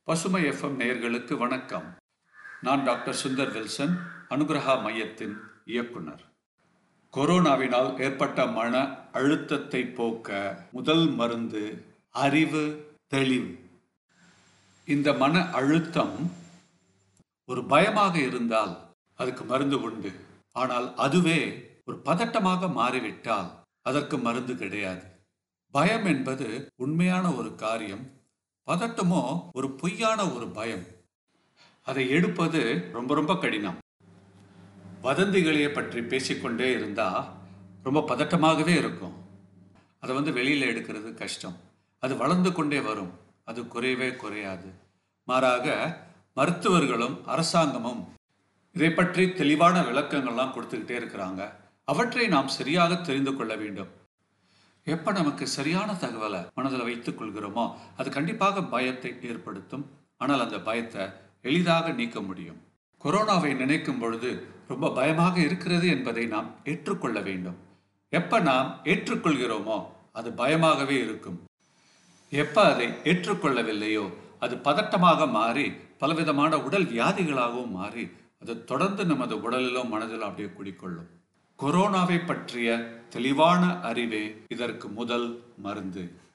பசுமை எஃப்எம் நேயர்களுக்கு வணக்கம் நான் டாக்டர் சுந்தர் வில்சன் அனுகிரகா மையத்தின் இயக்குனர் கொரோனாவினால் ஏற்பட்ட மன அழுத்தத்தை போக்க முதல் மருந்து அறிவு தெளிவு இந்த மன அழுத்தம் ஒரு பயமாக இருந்தால் அதுக்கு மருந்து உண்டு ஆனால் அதுவே ஒரு பதட்டமாக மாறிவிட்டால் அதற்கு மருந்து கிடையாது பயம் என்பது உண்மையான ஒரு காரியம் பதட்டமோ ஒரு பொய்யான ஒரு பயம் அதை எடுப்பது ரொம்ப ரொம்ப கடினம் வதந்திகளையே பற்றி பேசிக்கொண்டே இருந்தா ரொம்ப பதட்டமாகவே இருக்கும் அதை வந்து வெளியில எடுக்கிறது கஷ்டம் அது வளர்ந்து கொண்டே வரும் அது குறையவே குறையாது மாறாக மருத்துவர்களும் அரசாங்கமும் இதை பற்றி தெளிவான விளக்கங்கள்லாம் கொடுத்துக்கிட்டே இருக்கிறாங்க அவற்றை நாம் சரியாக தெரிந்து கொள்ள வேண்டும் எப்ப நமக்கு சரியான தகவலை மனதில் வைத்துக் கொள்கிறோமோ அது கண்டிப்பாக பயத்தை ஏற்படுத்தும் ஆனால் அந்த பயத்தை எளிதாக நீக்க முடியும் கொரோனாவை நினைக்கும் பொழுது ரொம்ப பயமாக இருக்கிறது என்பதை நாம் ஏற்றுக்கொள்ள வேண்டும் எப்ப நாம் ஏற்றுக்கொள்கிறோமோ அது பயமாகவே இருக்கும் எப்ப அதை ஏற்றுக்கொள்ளவில்லையோ அது பதட்டமாக மாறி பலவிதமான உடல் வியாதிகளாகவும் மாறி அது தொடர்ந்து நமது உடலிலும் மனதிலும் அப்படியே குடிக்கொள்ளும் கொரோனாவை பற்றிய தெளிவான அறிவே இதற்கு முதல் மருந்து